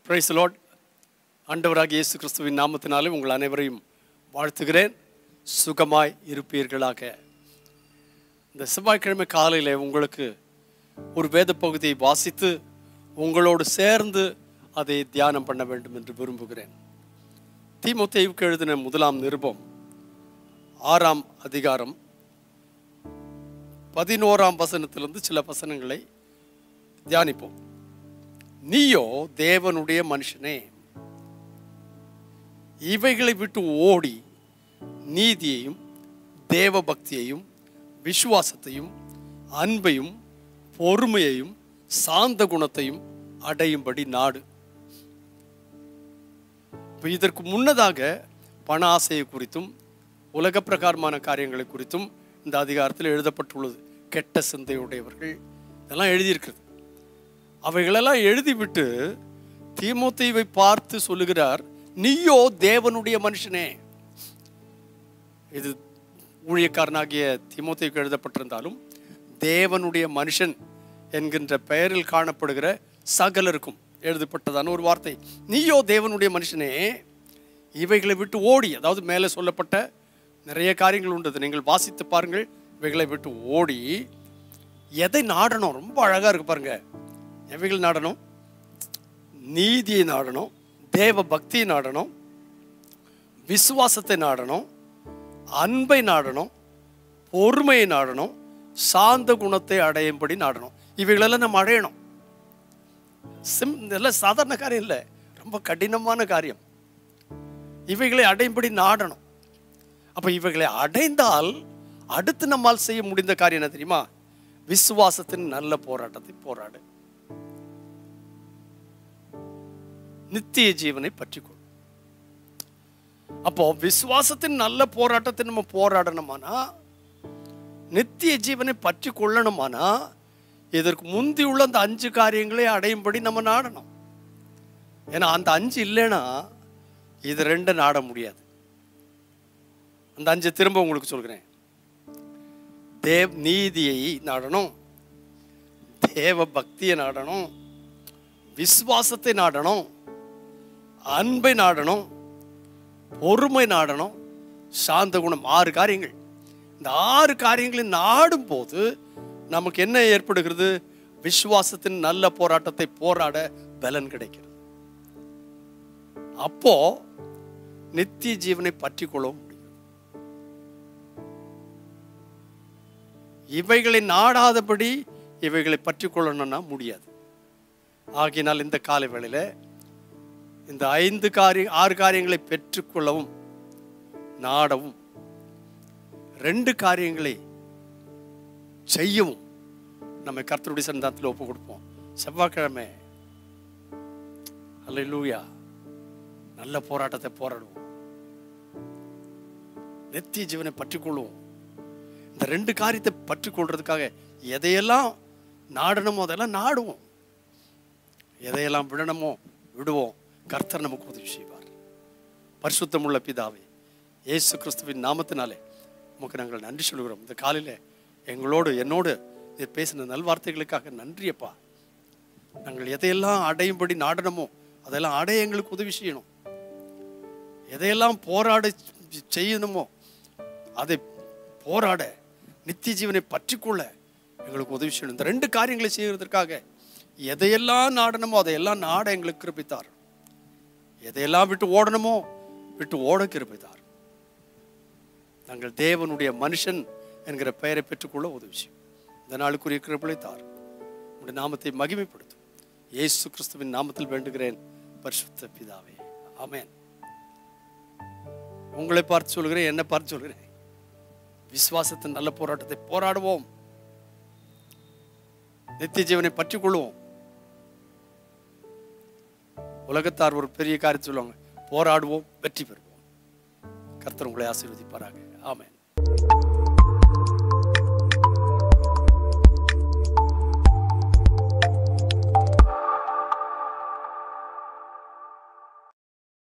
price Lord ஆண்டவராக இயேசு கிறிஸ்துவின் நாமத்தினாலே உங்கள் அனைவரையும் வாழ்த்துகிறேன் சுகமாய் இருப்பீர்களாக இந்த செவ்வாய்க்கிழமை காலையில் உங்களுக்கு ஒரு வேத பகுதியை வாசித்து உங்களோடு சேர்ந்து அதை தியானம் பண்ண வேண்டும் என்று விரும்புகிறேன் தீமோத்தேயுக்கு எழுதின முதலாம் நிருபம் ஆறாம் அதிகாரம் பதினோராம் வசனத்திலிருந்து சில வசனங்களை தியானிப்போம் நீயோ தேவனுடைய மனுஷனே இவைகளை விட்டு ஓடி நீதியையும் தேவ பக்தியையும் விசுவாசத்தையும் அன்பையும் பொறுமையையும் சாந்த குணத்தையும் அடையும்படி நாடு இப்ப இதற்கு முன்னதாக பண ஆசையை குறித்தும் உலக பிரகாரமான காரியங்களை குறித்தும் இந்த அதிகாரத்தில் எழுதப்பட்டுள்ளது கெட்ட சிந்தையுடையவர்கள் இதெல்லாம் எழுதியிருக்கிறது அவைகளெல்லாம் எழுதிவிட்டு தீமோத்தேயுவை பார்த்து சொல்லுகிறார் நீயோ தேவனுடைய மனுஷனே இது ஊழியக்காரனாகிய தீமோத்தேயுக்கு எழுதப்பட்டிருந்தாலும் தேவனுடைய மனுஷன் என்கின்ற பெயரில் காணப்படுகிற சகலருக்கும் எழுதப்பட்டதான ஒரு வார்த்தை நீயோ தேவனுடைய மனுஷனே இவைகளை விட்டு ஓடி அதாவது மேலே சொல்லப்பட்ட நிறைய காரியங்கள் உண்டு நீங்கள் வாசித்து பாருங்கள் இவைகளை விட்டு ஓடி எதை நாடணும் ரொம்ப அழகா இருக்கு பாருங்க எவைகள் நாடணும் நீதியை நாடணும் தேவ பக்தியை நாடணும் விசுவாசத்தை நாடணும் அன்பை நாடணும் பொறுமையை நாடணும் சாந்த குணத்தை அடையும்படி நாடணும் இவைகளெல்லாம் நம்ம அடையணும் சிம் இதெல்லாம் சாதாரண காரியம் இல்லை ரொம்ப கடினமான காரியம் இவைகளை அடையும்படி நாடணும் அப்ப இவைகளை அடைந்தால் அடுத்து நம்மால் செய்ய முடிந்த காரியம் என்ன தெரியுமா விசுவாசத்தின் நல்ல போராட்டத்தை போராடு நித்திய ஜீவனை பற்றிக்கொள் அப்போ விசுவாசத்தின் நல்ல போராட்டத்தை நம்ம போராடணுமானா நித்திய ஜீவனை பற்றி கொள்ளணுமானா இதற்கு முந்தி உள்ள அந்த அஞ்சு காரியங்களை அடையும்படி நம்ம நாடணும் ஏன்னா அந்த அஞ்சு இல்லைன்னா இது ரெண்டு நாட முடியாது அந்த அஞ்சு திரும்ப உங்களுக்கு சொல்கிறேன் தேவ் நீதியை நாடணும் தேவ பக்தியை நாடணும் விசுவாசத்தை நாடணும் அன்பை நாடணும் பொறுமை நாடணும் சாந்த குணம் ஆறு காரியங்கள் இந்த ஆறு காரியங்களை நாடும் போது நமக்கு என்ன ஏற்படுகிறது விசுவாசத்தின் நல்ல போராட்டத்தை போராட பலன் கிடைக்கிறது அப்போ நித்திய ஜீவனை பற்றி கொள்ளவும் முடியும் இவைகளை நாடாதபடி இவைகளை பற்றி கொள்ளணும்னா முடியாது ஆகினால் இந்த காலை வேளையில இந்த ஐந்து காரிய ஆறு காரியங்களை பெற்றுக்கொள்ளவும் நாடவும் ரெண்டு காரியங்களை செய்யவும் நம்ம கர்த்தருடைய சந்தானத்தில் ஒப்பு கொடுப்போம் செவ்வாய்க்கிழமை அல்ல நல்ல போராட்டத்தை போராடுவோம் நித்திய ஜீவனை பற்றிக்கொள்வோம் இந்த ரெண்டு காரியத்தை பற்றிக்கொள்றதுக்காக எதையெல்லாம் நாடணுமோ அதெல்லாம் நாடுவோம் எதையெல்லாம் விடணுமோ விடுவோம் கர்த்தர் நமக்கு உதவி செய்வார் பரிசுத்தமுள்ள பிதாவே இயேசு கிறிஸ்துவின் நாமத்தினாலே உமக்கு நாங்கள் நன்றி சொல்கிறோம் இந்த காலையில் எங்களோடு என்னோடு இது பேசின நல்வார்த்தைகளுக்காக நன்றியப்பா நாங்கள் எதையெல்லாம் அடையும்படி நாடணுமோ அதெல்லாம் அடைய எங்களுக்கு உதவி செய்யணும் எதையெல்லாம் போராட செய்யணுமோ அதை போராட நித்திய ஜீவனை பற்றிக்கொள்ள எங்களுக்கு உதவி செய்யணும் இந்த ரெண்டு காரியங்களை செய்கிறதற்காக எதையெல்லாம் நாடணுமோ அதையெல்லாம் நாட எங்களுக்கு கிருப்பித்தார் எதையெல்லாம் விட்டு ஓடணுமோ விட்டு ஓட கிருப்பித்தார் நாங்கள் தேவனுடைய மனுஷன் என்கிற பெயரை பெற்றுக்கொள்ள உதவி செய்யும் இந்த நாளுக்குரிய கிருப்பிலை தார் உடைய நாமத்தை மகிமைப்படுத்தும் இயேசு கிறிஸ்துவின் நாமத்தில் வேண்டுகிறேன் பரிசுத்த பிதாவே ஆமென் உங்களை பார்த்து சொல்கிறேன் என்ன பார்த்து சொல்கிறேன் விசுவாசத்தின் நல்ல போராட்டத்தை போராடுவோம் நித்திய ஜீவனை பற்றி கொள்வோம் உலகத்தார் ஒரு பெரிய காரியத்தை சொல்லுவாங்க போராடுவோம் வெற்றி பெறுவோம் கர்த்தர் உங்களை ஆசீர்வதிப்பாராக ஆமென்